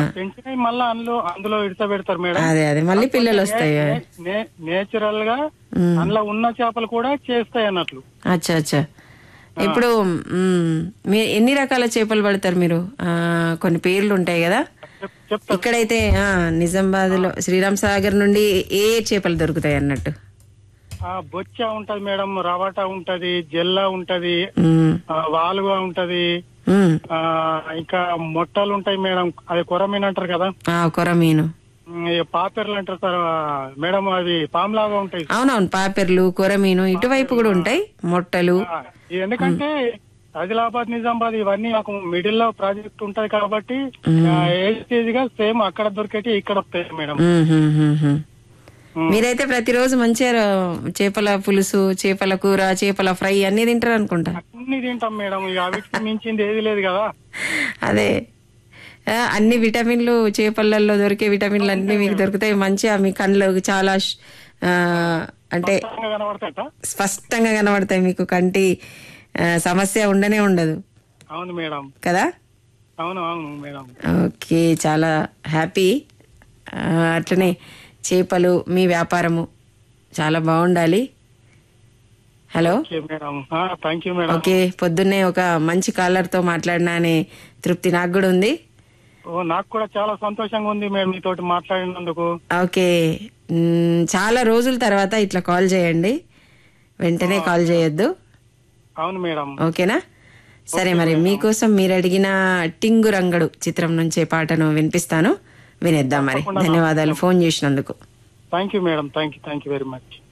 పెంచినవి మళ్ళీ అందులో అందులో ఇడత పెడతారు మేడం అదే అదే మళ్ళీ పిల్లలు వస్తాయి నేచురల్ గా అందులో ఉన్న చేపలు కూడా చేస్తాయి అన్నట్లు అచ్చా అచ్చా ఇప్పుడు మ్, మీ ఎన్ని రకాల చేపలు పడతారు మీరు ఆ, కొన్ని పేర్లు ఉంటాయి కదా చెప్- చెప్తా ఇక్కడైతే ఆ, నిజామాబాద్ లో శ్రీరామ్ సాగర్ నుండి ఏ ఏ చేపలు దొరుకుతాయి అన్నట్టు ఆ, బొచ్చ ఉంటది మేడం రవాటా ఉంటది జెల్లా ఉంటది మ్, ఆ, వాలుగా ఉంటది మ్. ఆ ఇంకా మొట్టలు ఉంటాయి మేడం అది కొరమీన్ అంటారు కదా ఆ, కొరమీను ఉమ్, ఈ పాపెర్లు అంటారు సార్ ఆ, మేడం అది పాములాగా ఉంటాయి అవునవును పాపెర్లు కొరమీను ఇటువైపు కూడా ఉంటాయి మొట్టలు ఆ, ఇది ఎందుకంటే ఆదిలాబాద్ నిజామాబాద్ ఇవన్నీ మాకు మిడిల్ లో ప్రాజెక్ట్ ఉంటది కాబట్టి ఏజ్ గా సేమ్ అక్కడ దొరికేటి ఇక్కడ వస్తాయి మేడం మ్, మ్, మ్, మ్. మీరైతే ప్రతిరోజు మంచిగా చేపల పులుసు చేపల కూర చేపల ఫ్రై అన్ని తింటారు అనుకుంటా అన్ని తింటాం మేడం ఇక వీటికి మించింది ఏది లేదు కదా అదే ఆ, అన్ని విటమిన్లు చేపలలో దొరికే విటమిన్లు అన్ని మీకు దొరుకుతాయి మంచిగా మీ కళ్ళు చాలా ష్- ఆ, అంటే స్పష్టంగా కనబడతాయట స్పష్టంగా కనబడతాయి మీకు కంటి ఆ, సమస్య ఉండనే ఉండదు అవును మేడం కదా అవును అవును మేడం ఓకే చాలా హ్యాపీ ఆ, అట్లనే చేపలు మీ వ్యాపారము చాలా బాగుండాలి hello okay madam thank you madam okay పొద్దున్నే ఒక మంచి కాలర్తో మాట్లాడినా అనే తృప్తి నాకు కూడా ఉంది ఓ నాకు కూడా చాలా సంతోషంగా ఉంది మేడం మీతోటి మాట్లాడినందుకు ఓకే మ్, చాలా రోజుల తర్వాత ఇట్లా కాల్ చేయండి వెంటనే కాల్ చేయొద్దు అవును మేడం ఓకేనా సరే మరి మీకోసం మీరు అడిగిన టింగు రంగడు చిత్రం నుంచే పాటను వినిపిస్తాను వినేద్దాం మరి ధన్యవాదాలు ఫోన్ చేసినందుకు thank you madam thank you thank you very much